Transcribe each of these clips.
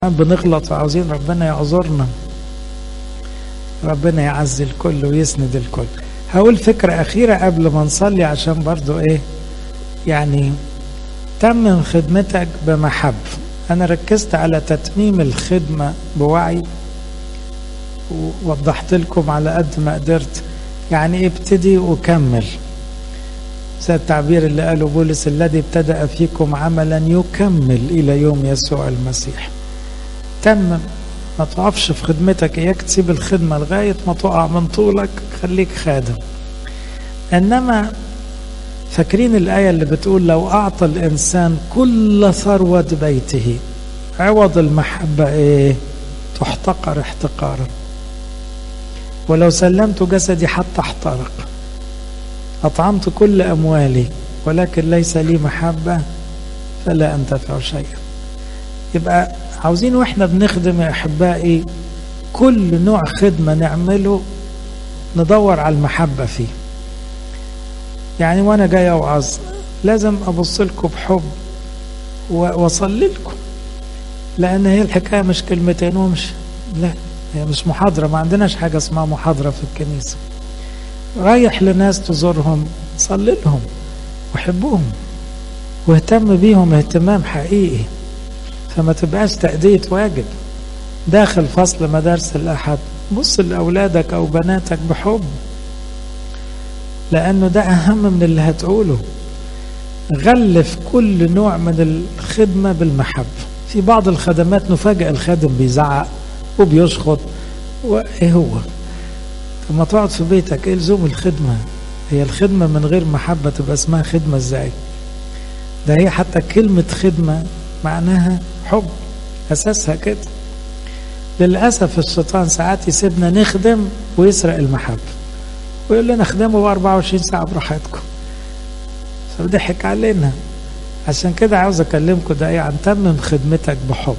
بنغلط وعاوزين ربنا يعذرنا ربنا يعزي الكل ويسند الكل هقول فكرة أخيرة قبل ما نصلي عشان برضو إيه يعني تمم خدمتك بمحب أنا ركزت على تتميم الخدمة بوعي ووضحت لكم على قد ما قدرت يعني ابتدي وكمل زي التعبير اللي قاله بولس الذي ابتدأ فيكم عملا يكمل إلى يوم يسوع المسيح تمم ما تقفش في خدمتك اياك تسيب الخدمة لغاية ما تقع من طولك خليك خادم انما فاكرين الآية اللي بتقول لو أعطى الإنسان كل ثروة بيته عوض المحبة إيه تحتقر احتقارا ولو سلمت جسدي حتى احترق أطعمت كل أموالي ولكن ليس لي محبة فلا أنتفع شيئا يبقى عاوزين واحنا بنخدم يا احبائي كل نوع خدمه نعمله ندور على المحبه فيه يعني وانا جاي اوعظ لازم ابص لكم بحب واصلي لكم لان هي الحكايه مش كلمتين ومش لا هي مش محاضره ما عندناش حاجه اسمها محاضره في الكنيسه رايح لناس تزورهم صلي لهم وحبوهم واهتم بيهم اهتمام حقيقي فما تبقاش تأدية واجب داخل فصل مدارس الأحد بص لأولادك أو بناتك بحب لأنه ده أهم من اللي هتقوله غلف كل نوع من الخدمة بالمحبة في بعض الخدمات نفاجئ الخادم بيزعق وبيشخط وإيه هو لما تقعد في بيتك إيه لزوم الخدمة هي الخدمة من غير محبة تبقى اسمها خدمة ازاي ده هي حتى كلمة خدمة معناها حب أساسها كده للأسف الشيطان ساعات يسيبنا نخدم ويسرق المحبة ويقول لنا خدموا ب 24 ساعة براحتكم فبضحك علينا عشان كده عاوز أكلمكم ده إيه عن تمم خدمتك بحب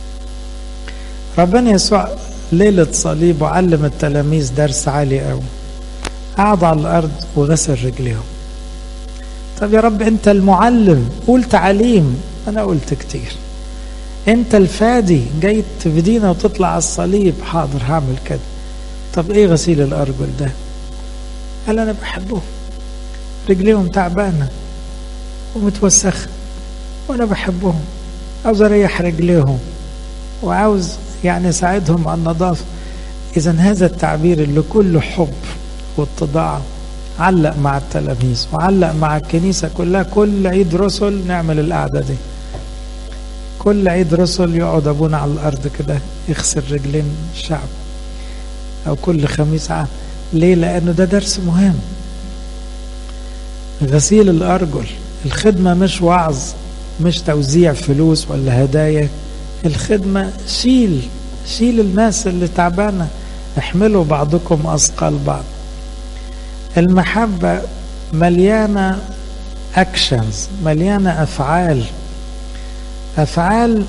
ربنا يسوع ليلة صليب وعلم التلاميذ درس عالي قوي قعد على الأرض وغسل رجليهم طب يا رب أنت المعلم قول تعليم أنا قلت كتير أنت الفادي جاي تفدينا وتطلع على الصليب حاضر هعمل كده طب إيه غسيل الأرجل ده قال أنا بحبهم رجليهم تعبانة ومتوسخة وأنا بحبهم عاوز أريح رجليهم وعاوز يعني أساعدهم على النظافة إذا هذا التعبير اللي كله حب واتضاع علق مع التلاميذ وعلق مع الكنيسة كلها كل عيد رسل نعمل القعدة دي كل عيد رسل يقعد أبونا على الأرض كده يغسل رجلين الشعب أو كل خميس عام ليه؟ لأنه ده درس مهم غسيل الأرجل الخدمة مش وعظ مش توزيع فلوس ولا هدايا الخدمة شيل شيل الناس اللي تعبانة احملوا بعضكم أثقال بعض المحبة مليانة أكشنز مليانة أفعال أفعال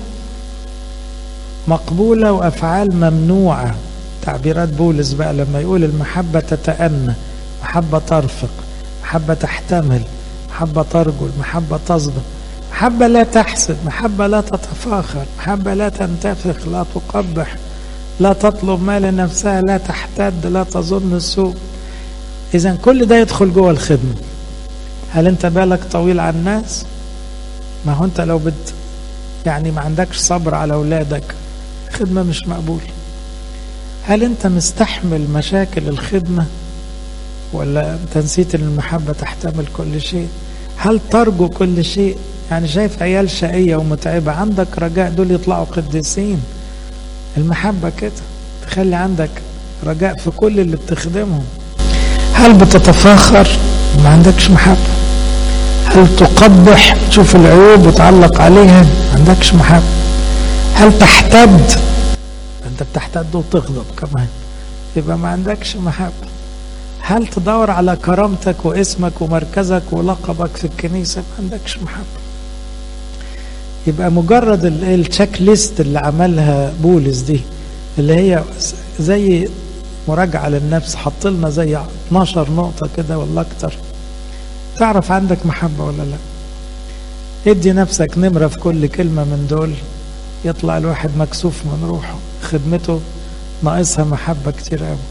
مقبولة وأفعال ممنوعة تعبيرات بولس بقى لما يقول المحبة تتأنى محبة ترفق محبة تحتمل محبة ترجل محبة تصبر محبة لا تحسد محبة لا تتفاخر محبة لا تنتفخ لا تقبح لا تطلب ما لنفسها لا تحتد لا تظن السوء إذا كل ده يدخل جوه الخدمة هل أنت بالك طويل على الناس؟ ما هو أنت لو بت يعني ما عندكش صبر على أولادك خدمة مش مقبول هل أنت مستحمل مشاكل الخدمة ولا أنت نسيت أن المحبة تحتمل كل شيء هل ترجو كل شيء يعني شايف عيال شقية ومتعبة عندك رجاء دول يطلعوا قديسين المحبة كده تخلي عندك رجاء في كل اللي بتخدمهم هل بتتفاخر ما عندكش محبة هل تقبح تشوف العيوب وتعلق عليها ما عندكش محبة هل تحتد انت بتحتد وتغضب كمان يبقى ما عندكش محبة هل تدور على كرامتك واسمك ومركزك ولقبك في الكنيسة ما عندكش محبة يبقى مجرد التشيك ليست اللي عملها بولس دي اللي هي زي مراجعة للنفس حط لنا زي 12 نقطة كده ولا أكتر تعرف عندك محبة ولا لا ادي نفسك نمرة في كل كلمة من دول يطلع الواحد مكسوف من روحه خدمته ناقصها محبة كتير قوي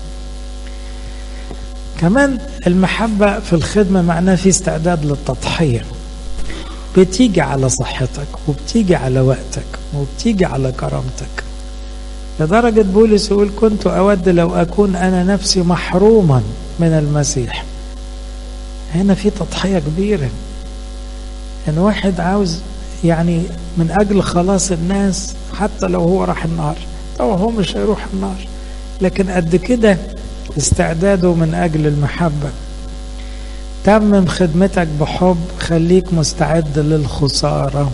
كمان المحبة في الخدمة معناه في استعداد للتضحية بتيجي على صحتك وبتيجي على وقتك وبتيجي على كرامتك لدرجة بولس يقول كنت أود لو أكون أنا نفسي محروما من المسيح هنا في تضحية كبيرة إن واحد عاوز يعني من أجل خلاص الناس حتى لو هو راح النار طبعا هو مش هيروح النار لكن قد كده استعداده من أجل المحبة تمم خدمتك بحب خليك مستعد للخسارة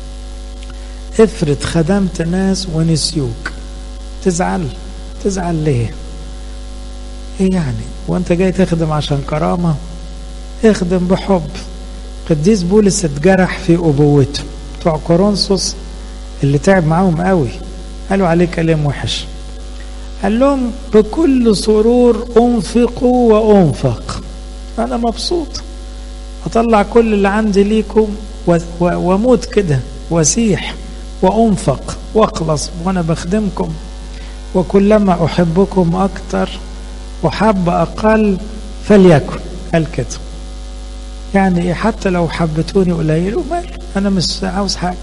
افرض خدمت ناس ونسيوك تزعل تزعل ليه ايه يعني وانت جاي تخدم عشان كرامة اخدم بحب قديس بولس اتجرح في أبوته بتوع كورنثوس اللي تعب معاهم قوي قالوا عليه كلام وحش قال لهم بكل سرور انفقوا وانفق انا مبسوط اطلع كل اللي عندي ليكم واموت كده واسيح وانفق واخلص وانا بخدمكم وكلما احبكم اكتر احب اقل فليكن قال كده يعني حتى لو حبتوني قليل ومال انا مش عاوز حاجه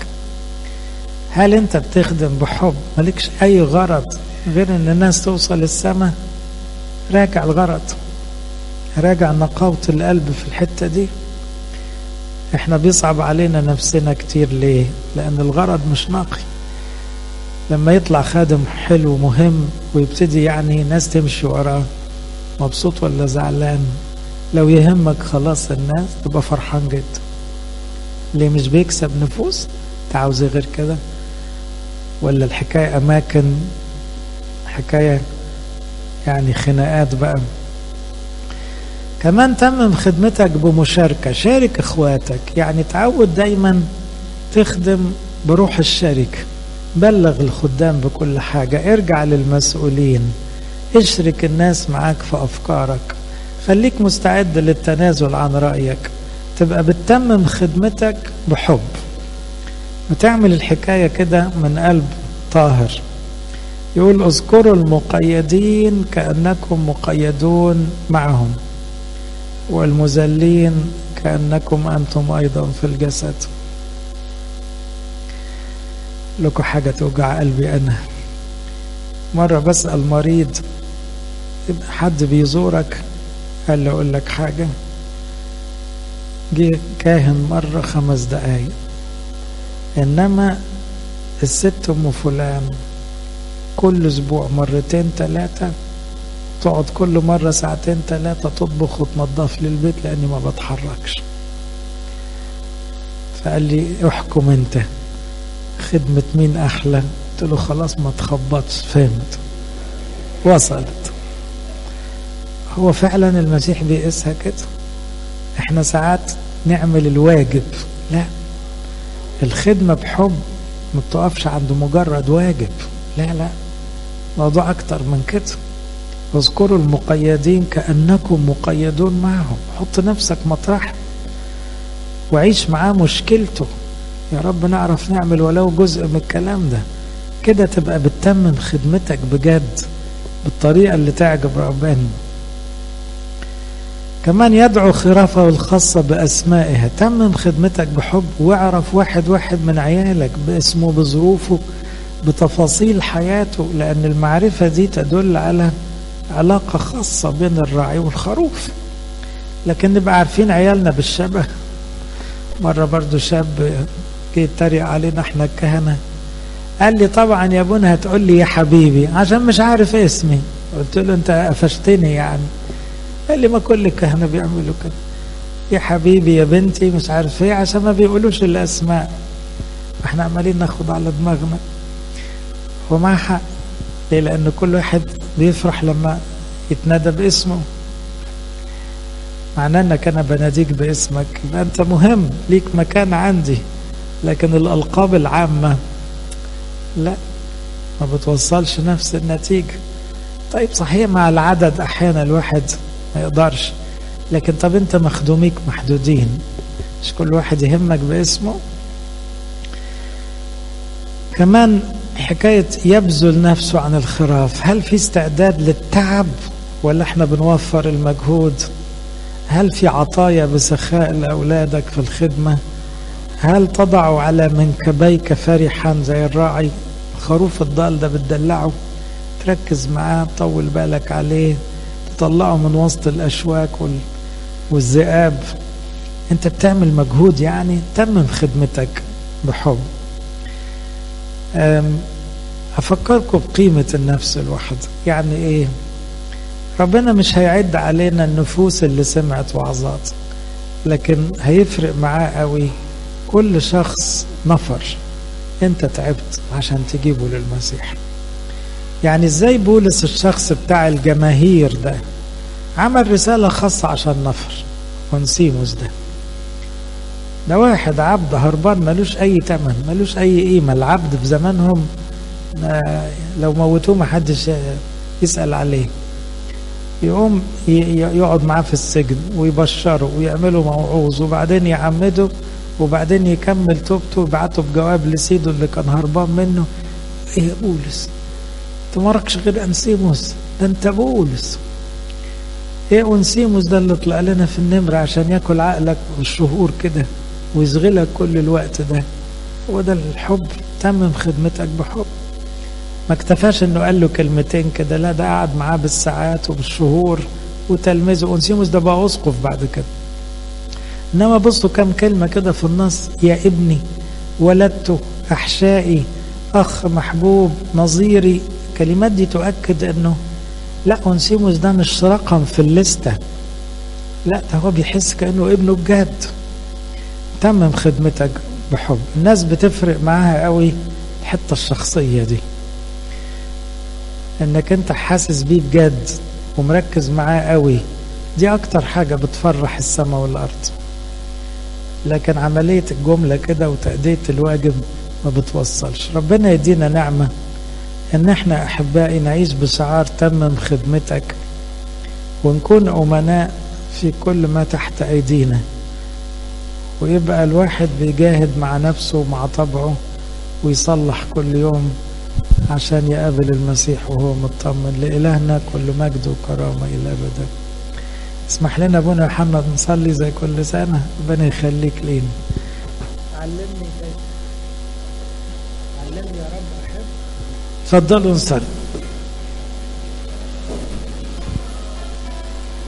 هل انت بتخدم بحب مالكش اي غرض غير ان الناس توصل السماء راجع الغرض راجع نقاوة القلب في الحتة دي احنا بيصعب علينا نفسنا كتير ليه لان الغرض مش نقي لما يطلع خادم حلو مهم ويبتدي يعني ناس تمشي وراه مبسوط ولا زعلان لو يهمك خلاص الناس تبقى فرحان جدا ليه مش بيكسب نفوس تعاوز غير كده ولا الحكاية أماكن حكاية يعني خناقات بقى كمان تمم خدمتك بمشاركة شارك اخواتك يعني تعود دايما تخدم بروح الشركة بلغ الخدام بكل حاجة ارجع للمسؤولين اشرك الناس معاك في أفكارك خليك مستعد للتنازل عن رأيك تبقى بتتمم خدمتك بحب وتعمل الحكاية كده من قلب طاهر يقول اذكروا المقيدين كأنكم مقيدون معهم والمذلين كأنكم أنتم أيضا في الجسد لكم حاجة توجع قلبي أنا مرة بسأل مريض حد بيزورك قال له أقول لك حاجة جه كاهن مرة خمس دقايق إنما الست أم فلان كل أسبوع مرتين ثلاثة تقعد كل مرة ساعتين ثلاثة تطبخ وتنظف لي البيت لأني ما بتحركش فقال لي احكم انت خدمة مين أحلى قلت له خلاص ما تخبطش فهمت وصلت هو فعلا المسيح بيقيسها كده احنا ساعات نعمل الواجب لا الخدمة بحب ما بتقفش عند مجرد واجب لا لا موضوع أكتر من كده اذكروا المقيدين كأنكم مقيدون معهم حط نفسك مطرح وعيش معاه مشكلته يا رب نعرف نعمل ولو جزء من الكلام ده كده تبقى بتتمم خدمتك بجد بالطريقة اللي تعجب ربنا كمان يدعو خرافه الخاصة بأسمائها تمم خدمتك بحب واعرف واحد واحد من عيالك باسمه بظروفه بتفاصيل حياته لأن المعرفة دي تدل على علاقة خاصة بين الراعي والخروف لكن نبقى عارفين عيالنا بالشبه مرة برضو شاب جه يتريق علينا احنا الكهنة قال لي طبعا يا ابونا هتقول لي يا حبيبي عشان مش عارف اسمي قلت له انت قفشتني يعني قال لي ما كل الكهنة بيعملوا كده يا حبيبي يا بنتي مش عارف ايه عشان ما بيقولوش الاسماء احنا عمالين ناخد على دماغنا ومع حق ليه لان كل واحد بيفرح لما يتنادى باسمه معناه انك انا بناديك باسمك يبقى انت مهم ليك مكان عندي لكن الالقاب العامه لا ما بتوصلش نفس النتيجه طيب صحيح مع العدد احيانا الواحد ما يقدرش لكن طب انت مخدوميك محدودين مش كل واحد يهمك باسمه كمان حكاية يبذل نفسه عن الخراف هل في استعداد للتعب ولا احنا بنوفر المجهود هل في عطايا بسخاء لأولادك في الخدمة هل تضع على منكبيك فرحا زي الراعي خروف الضال ده بتدلعه تركز معاه تطول بالك عليه تطلعه من وسط الأشواك والذئاب انت بتعمل مجهود يعني تمم خدمتك بحب أفكركم بقيمة النفس الواحد يعني إيه ربنا مش هيعد علينا النفوس اللي سمعت وعظات لكن هيفرق معاه قوي كل شخص نفر انت تعبت عشان تجيبه للمسيح يعني ازاي بولس الشخص بتاع الجماهير ده عمل رسالة خاصة عشان نفر ونسيموس ده ده واحد عبد هربان ملوش اي تمن ملوش اي قيمة العبد في زمانهم لو موتوه محدش يسأل عليه يقوم يقعد معاه في السجن ويبشره ويعملوا موعوظ وبعدين يعمده وبعدين يكمل توبته ويبعته بجواب لسيده اللي كان هربان منه ايه يا بولس انت مالكش غير انسيموس ده انت بولس ايه انسيموس ده اللي طلع لنا في النمر عشان ياكل عقلك بالشهور كده ويشغلك كل الوقت ده هو ده الحب تمم خدمتك بحب ما اكتفاش انه قال له كلمتين كده لا ده قعد معاه بالساعات وبالشهور وتلمذه انسيموس ده بقى اسقف بعد كده انما بصوا كم كلمه كده في النص يا ابني ولدته احشائي اخ محبوب نظيري الكلمات دي تؤكد انه لا انسيموس ده مش رقم في الليسته لا ده هو بيحس كانه ابنه بجد تمم خدمتك بحب الناس بتفرق معاها قوي الحته الشخصيه دي انك انت حاسس بيه بجد ومركز معاه قوي دي اكتر حاجة بتفرح السماء والارض لكن عملية الجملة كده وتأدية الواجب ما بتوصلش ربنا يدينا نعمة ان احنا احبائي نعيش بشعار تمم خدمتك ونكون امناء في كل ما تحت ايدينا ويبقى الواحد بيجاهد مع نفسه ومع طبعه ويصلح كل يوم عشان يقابل المسيح وهو مطمن لإلهنا كل مجد وكرامة إلى أبدا اسمح لنا ابونا محمد نصلي زي كل سنة ربنا يخليك لينا علمني كيف علمني يا رب أحب تفضلوا نصلي